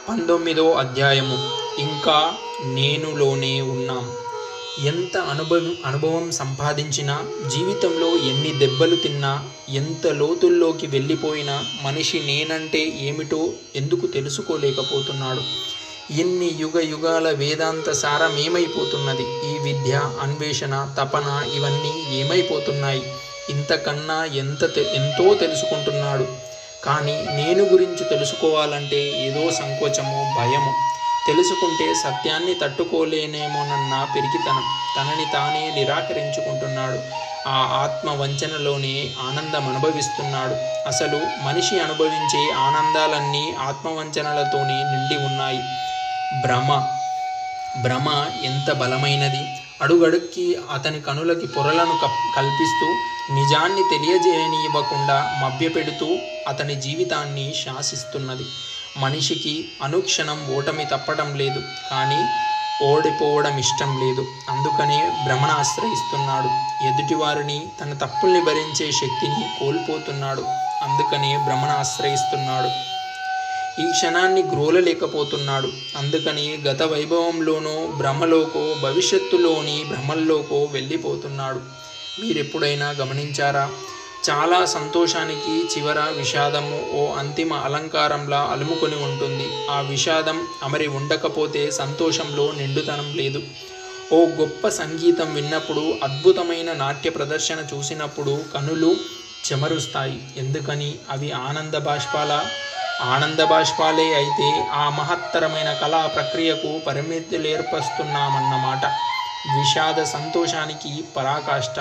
పంతొమ్మిదో అధ్యాయము ఇంకా నేనులోనే ఉన్నాం ఎంత అనుభవం అనుభవం సంపాదించినా జీవితంలో ఎన్ని దెబ్బలు తిన్నా ఎంత లోతుల్లోకి వెళ్ళిపోయినా మనిషి నేనంటే ఏమిటో ఎందుకు తెలుసుకోలేకపోతున్నాడు ఎన్ని యుగ యుగాల వేదాంత సారం ఏమైపోతున్నది ఈ విద్య అన్వేషణ తపన ఇవన్నీ ఏమైపోతున్నాయి ఇంతకన్నా ఎంత తె- ఎంతో తెలుసుకుంటున్నాడు కానీ నేను గురించి తెలుసుకోవాలంటే ఏదో సంకోచము భయము తెలుసుకుంటే సత్యాన్ని తట్టుకోలేనేమోనన్న పెరిగితనం తనని తానే నిరాకరించుకుంటున్నాడు ఆ ఆత్మ వంచనలోనే ఆనందం అనుభవిస్తున్నాడు అసలు మనిషి అనుభవించే ఆనందాలన్నీ ఆత్మవంచనలతోనే నిండి ఉన్నాయి భ్రమ భ్రమ ఎంత బలమైనది అడుగడుక్కి అతని కనులకి పొరలను కప్ కల్పిస్తూ నిజాన్ని తెలియజేయనివ్వకుండా మభ్యపెడుతూ అతని జీవితాన్ని శాసిస్తున్నది మనిషికి అనుక్షణం ఓటమి తప్పడం లేదు కానీ ఓడిపోవడం ఇష్టం లేదు అందుకనే భ్రమను ఆశ్రయిస్తున్నాడు ఎదుటివారిని తన తప్పుల్ని భరించే శక్తిని కోల్పోతున్నాడు అందుకనే భ్రమను ఆశ్రయిస్తున్నాడు ఈ క్షణాన్ని గ్రోలలేకపోతున్నాడు అందుకని గత వైభవంలోనో భ్రమలోకో భవిష్యత్తులోని భ్రమల్లోకో వెళ్ళిపోతున్నాడు మీరెప్పుడైనా గమనించారా చాలా సంతోషానికి చివర విషాదము ఓ అంతిమ అలంకారంలా అలుముకొని ఉంటుంది ఆ విషాదం అమరి ఉండకపోతే సంతోషంలో నిండుతనం లేదు ఓ గొప్ప సంగీతం విన్నప్పుడు అద్భుతమైన నాట్య ప్రదర్శన చూసినప్పుడు కనులు చెమరుస్తాయి ఎందుకని అవి ఆనంద బాష్పాల ఆనంద బాష్పాలే అయితే ఆ మహత్తరమైన కళా ప్రక్రియకు పరిమితులు ఏర్పరుస్తున్నామన్నమాట విషాద సంతోషానికి పరాకాష్ట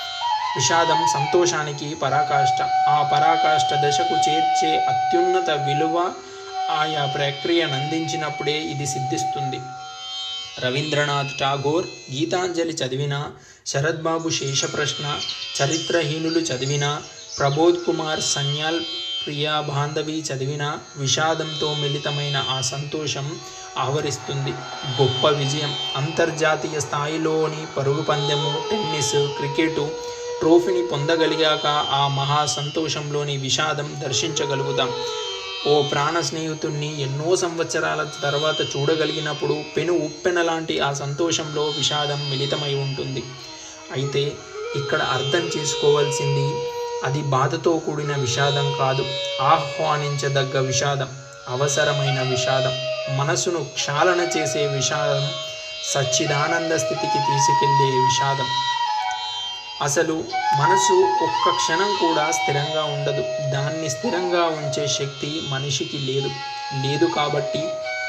విషాదం సంతోషానికి పరాకాష్ట ఆ పరాకాష్ట దశకు చేర్చే అత్యున్నత విలువ ఆయా ప్రక్రియను అందించినప్పుడే ఇది సిద్ధిస్తుంది రవీంద్రనాథ్ ఠాగోర్ గీతాంజలి చదివిన శరద్బాబు శేషప్రశ్న చరిత్రహీనులు చదివిన ప్రబోధ్ కుమార్ సన్యాల్ ప్రియా బాంధవి చదివిన విషాదంతో మిళితమైన ఆ సంతోషం ఆవరిస్తుంది గొప్ప విజయం అంతర్జాతీయ స్థాయిలోని పరుగు పందెము టెన్నిస్ క్రికెటు ట్రోఫీని పొందగలిగాక ఆ మహా సంతోషంలోని విషాదం దర్శించగలుగుతాం ఓ ప్రాణ స్నేహితుణ్ణి ఎన్నో సంవత్సరాల తర్వాత చూడగలిగినప్పుడు పెను ఉప్పెన లాంటి ఆ సంతోషంలో విషాదం మిళితమై ఉంటుంది అయితే ఇక్కడ అర్థం చేసుకోవాల్సింది అది బాధతో కూడిన విషాదం కాదు ఆహ్వానించదగ్గ విషాదం అవసరమైన విషాదం మనసును క్షాళన చేసే విషాదం సచ్చిదానంద స్థితికి తీసుకెళ్లే విషాదం అసలు మనసు ఒక్క క్షణం కూడా స్థిరంగా ఉండదు దాన్ని స్థిరంగా ఉంచే శక్తి మనిషికి లేదు లేదు కాబట్టి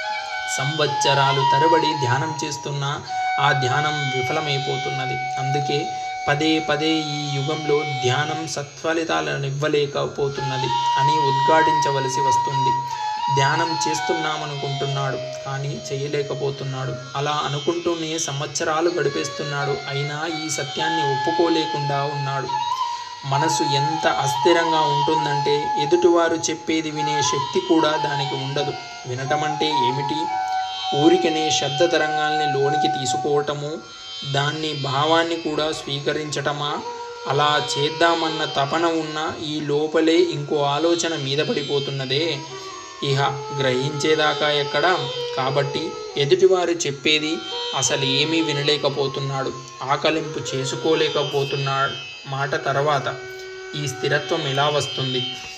సంవత్సరాలు తరబడి ధ్యానం చేస్తున్న ఆ ధ్యానం విఫలమైపోతున్నది అందుకే పదే పదే ఈ యుగంలో ధ్యానం సత్ఫలితాలను ఇవ్వలేకపోతున్నది అని ఉద్ఘాటించవలసి వస్తుంది ధ్యానం చేస్తున్నామనుకుంటున్నాడు కానీ చేయలేకపోతున్నాడు అలా అనుకుంటూనే సంవత్సరాలు గడిపేస్తున్నాడు అయినా ఈ సత్యాన్ని ఒప్పుకోలేకుండా ఉన్నాడు మనసు ఎంత అస్థిరంగా ఉంటుందంటే ఎదుటివారు చెప్పేది వినే శక్తి కూడా దానికి ఉండదు వినటం అంటే ఏమిటి ఊరికనే శబ్ద తరంగాల్ని లోనికి తీసుకోవటము దాన్ని భావాన్ని కూడా స్వీకరించటమా అలా చేద్దామన్న తపన ఉన్న ఈ లోపలే ఇంకో ఆలోచన మీద పడిపోతున్నదే ఇహ గ్రహించేదాకా ఎక్కడ కాబట్టి ఎదుటివారు చెప్పేది అసలు ఏమీ వినలేకపోతున్నాడు ఆకలింపు చేసుకోలేకపోతున్నాడు మాట తర్వాత ఈ స్థిరత్వం ఎలా వస్తుంది